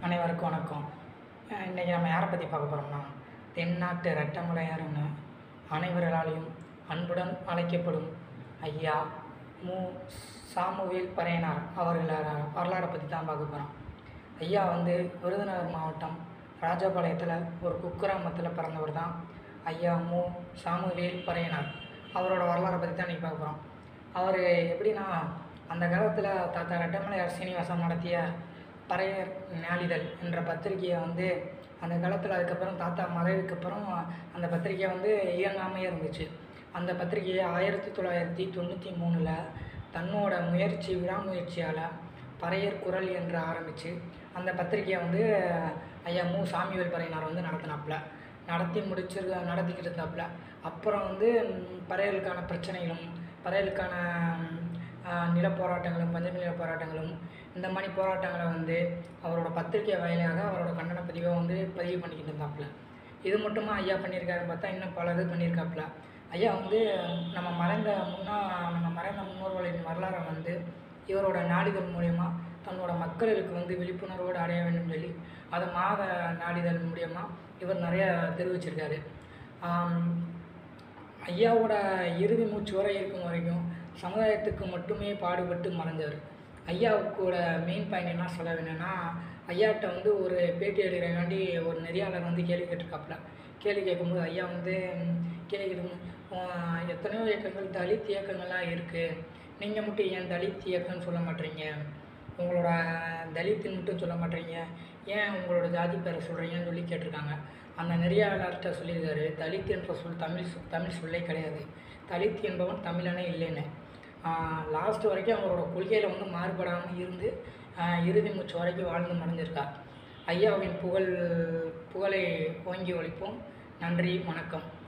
அனைவருக்கும் வணக்கம் அஹ் இன்னைக்கு நம்ம யாரை பற்றி பார்க்க போகிறோம்னா தென்னாட்டு ரெட்டமலையாருன்னு அனைவராலையும் அன்புடன் அழைக்கப்படும் ஐயா மு சாமுவேல் பறையனார் அவர்களோட வரலாறை பற்றி தான் பார்க்க போகிறோம் ஐயா வந்து விருதுநகர் மாவட்டம் ராஜபாளையத்தில் ஒரு குக்கிராமத்தில் பிறந்தவர் தான் ஐயா மு சாமுவேல் பறையனார் அவரோட வரலாறை பற்றி தான் இன்றைக்கி பார்க்க போகிறோம் அவர் எப்படின்னா அந்த காலத்தில் தாத்தா ரெட்டமலையார் சீனிவாசன் நடத்திய பறையர் நாளிதழ் என்ற பத்திரிகையை வந்து அந்த காலத்தில் அதுக்கப்புறம் தாத்தா மறைவுக்கு அப்புறம் அந்த பத்திரிகை வந்து இயங்காமையே இருந்துச்சு அந்த பத்திரிகையை ஆயிரத்தி தொள்ளாயிரத்தி தொண்ணூற்றி மூணில் தன்னோட முயற்சி விடாமுயற்சியால் பறையர் குரல் என்று ஆரம்பித்து அந்த பத்திரிகையை வந்து ஐயா மு சாமிவேல் பறையனார் வந்து நடத்தினாப்புல நடத்தி முடிச்சிருக்க நடத்திக்கிட்டு இருந்தாப்புல அப்புறம் வந்து ம், பறையலுக்கான பிரச்சனைகளும் பறையலுக்கான ஆஹ், நில போராட்டங்களும் பஞ்சமி நில போராட்டங்களும் இந்த மாதிரி போராட்டங்களை வந்து அவரோட பத்திரிகை வாயிலாக அவரோட கண்டன பதிவை வந்து பதிவு பண்ணிக்கிட்டு இருந்தாப்புல இது மட்டுமா ஐயா பண்ணியிருக்காருன்னு பார்த்தா இன்னும் பல இது பண்ணியிருக்காப்புல ஐயா வந்து நம்ம மறைந்த முன்னா நம்ம மறைந்த முன்னோர்களின் வரலாறை வந்து இவரோட நாளிதழ் மூலயமா தன்னோட மக்களுக்கு வந்து விழிப்புணர்வோடு அடைய வேண்டும் சொல்லி அதை மாத நாளிதழ் மூலயமா இவர் நிறைய தெரிவிச்சிருக்காரு ஆம், ஐயாவோட இறுதி மூச்சு வரை இருக்கும் வரைக்கும் சமுதாயத்துக்கு மட்டுமே பாடுபட்டு மறைஞ்சவர் ஐயாவுக்கோட மெயின் பாயிண்ட் என்ன சொல்ல வேணும்னா ஐயாட்ட வந்து ஒரு பேட்டி எடுக்கிறக்காண்டி ஒரு நெறியாளர் வந்து கேள்வி கேட்டிருக்காப்புல கேள்வி கேட்கும்போது ஐயா வந்து ம், கேள்வி கேட்கும் எத்தனையோ இயக்கங்கள் தலித் இயக்கங்கள்லாம் இருக்குது நீங்கள் மட்டும் ஏன் தலித் இயக்கம்னு சொல்ல மாட்டீங்க உங்களோட தலித்துன்னு மட்டும் சொல்ல மாட்டீங்க ஏன் உங்களோட ஜாதி பேரை சொல்கிறீங்கன்னு சொல்லி கேட்டிருக்காங்க அந்த நெறியாளர்கிட்ட சொல்லியிருக்காரு தலித் என்ற சொல் தமிழ் சொல் தமிழ் சொல்லே கிடையாது தலித் என்பவன் தமிழனே இல்லைன்னு லாஸ்ட் வரைக்கும் அவரோட கொள்கையில் வந்து மாறுபடாமல் இருந்து ஆஹ் இறுதி மூச்சு வரைக்கும் வாழ்ந்து மறைஞ்சிருக்கார் ஐயாவின் புகழ் புகழை ஓங்கி ஒழிப்போம் நன்றி வணக்கம்